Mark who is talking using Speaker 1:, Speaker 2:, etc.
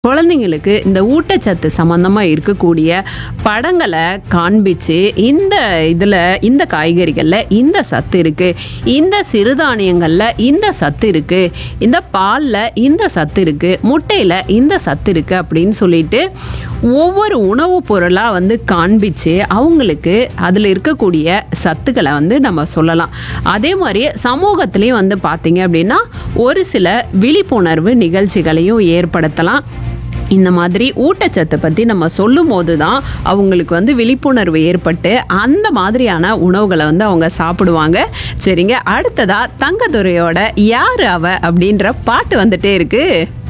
Speaker 1: குழந்தைங்களுக்கு இந்த ஊட்டச்சத்து சம்மந்தமாக இருக்கக்கூடிய படங்களை காண்பிச்சு இந்த இதில் இந்த காய்கறிகளில் இந்த சத்து இருக்குது இந்த சிறுதானியங்களில் இந்த சத்து இருக்குது இந்த பாலில் இந்த சத்து இருக்குது முட்டையில் இந்த சத்து இருக்குது அப்படின்னு சொல்லிட்டு ஒவ்வொரு உணவுப் பொருளாக வந்து காண்பிச்சு அவங்களுக்கு அதில் இருக்கக்கூடிய சத்துக்களை வந்து நம்ம சொல்லலாம் அதே மாதிரி சமூகத்திலையும் வந்து பார்த்தீங்க அப்படின்னா ஒரு சில விழிப்புணர்வு நிகழ்ச்சிகளையும் ஏற்படுத்தலாம் இந்த மாதிரி ஊட்டச்சத்தை பற்றி நம்ம சொல்லும் போது தான் அவங்களுக்கு வந்து விழிப்புணர்வு ஏற்பட்டு அந்த மாதிரியான உணவுகளை வந்து அவங்க சாப்பிடுவாங்க சரிங்க அடுத்ததா தங்கதுரையோட யார் அவ அப்படின்ற பாட்டு வந்துட்டே இருக்கு